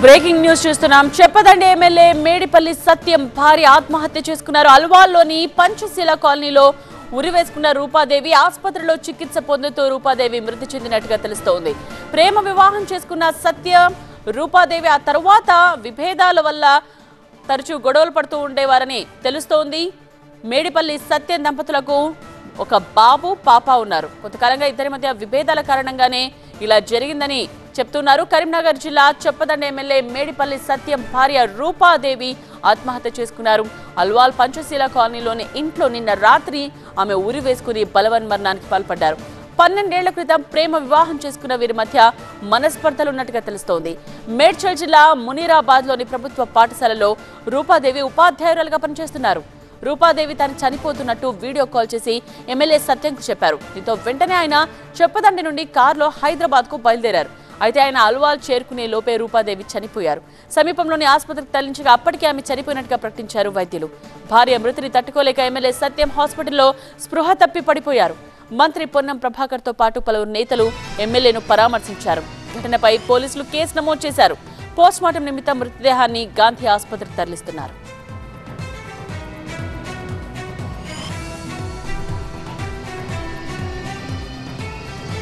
breaking news చూస్తున్నాం చెప్పదండి MLA Medipalli సత్యం భార్య ఆత్మహత్య చేసుకున్నారు అల్వాల్లోని పంచశీల కాలనీలో ఉరివేసుకున్న రూపాదేవి ఆసుపత్రిలో చికిత్స పొందుతూ రూపాదేవి మృతి చెందినట్టుగా తెలుస్తోంది ప్రేమ వివాహం చేసుకున్న సత్యం రూపాదేవి ఆ తరువాత విభేదాల వల్ల తరచూ గొడవలు పడుతూ ఉండేవారని తెలుస్తోంది మేడిపల్లి సత్యం దంపతులకు ఒక బాబు పాప ఉన్నారు కొంతకాలంగా ఇద్దరి మధ్య విభేదాల కారణంగానే ఇలా జరిగిందని చెప్తున్నారు కరీంనగర్ జిల్లా చెప్పదండ ఎమ్మెల్యే మేడిపల్లి సత్యం భార్య రూపాదేవి ఆత్మహత్య చేసుకున్నారు అల్వాల్ పంచశీల కాలనీలోని ఇంట్లో నిన్న రాత్రి ఆమె ఉరి వేసుకుని బలవన్ మరణానికి పాల్పడ్డారు పన్నెండేళ్ల క్రితం ప్రేమ వివాహం చేసుకున్న వీరి మధ్య మనస్పర్ధలు ఉన్నట్టుగా తెలుస్తోంది మేడ్చల్ జిల్లా మునీరాబాద్ లోని ప్రభుత్వ పాఠశాలలో రూపాదేవి ఉపాధ్యాయురాలుగా పనిచేస్తున్నారు రూపాదేవి తాను చనిపోతున్నట్టు వీడియో కాల్ చేసి ఎమ్మెల్యే సత్యంకు చెప్పారు దీంతో వెంటనే ఆయన చెప్పదండి నుండి కారులో హైదరాబాద్ కు బయలుదేరారు అయితే ఆయన అల్వాల్ చేరుకునే లోపే రూపాదేవి చనిపోయారు సమీపంలోని ఆసుపత్రికి తరలించగా అప్పటికే ఆమె చనిపోయినట్టుగా ప్రకటించారు వైద్యులు భార్య మృతిని తట్టుకోలేక ఎమ్మెల్యే సత్యం హాస్పిటల్లో స్పృహ తప్పి పడిపోయారు మంత్రి పొన్నం ప్రభాకర్ తో పాటు పలువురు నేతలు ఎమ్మెల్యేను పరామర్శించారు ఘటనపై పోలీసులు కేసు నమోదు చేశారు పోస్ట్మార్టం నిమిత్తం మృతదేహాన్ని గాంధీ ఆసుపత్రికి తరలిస్తున్నారు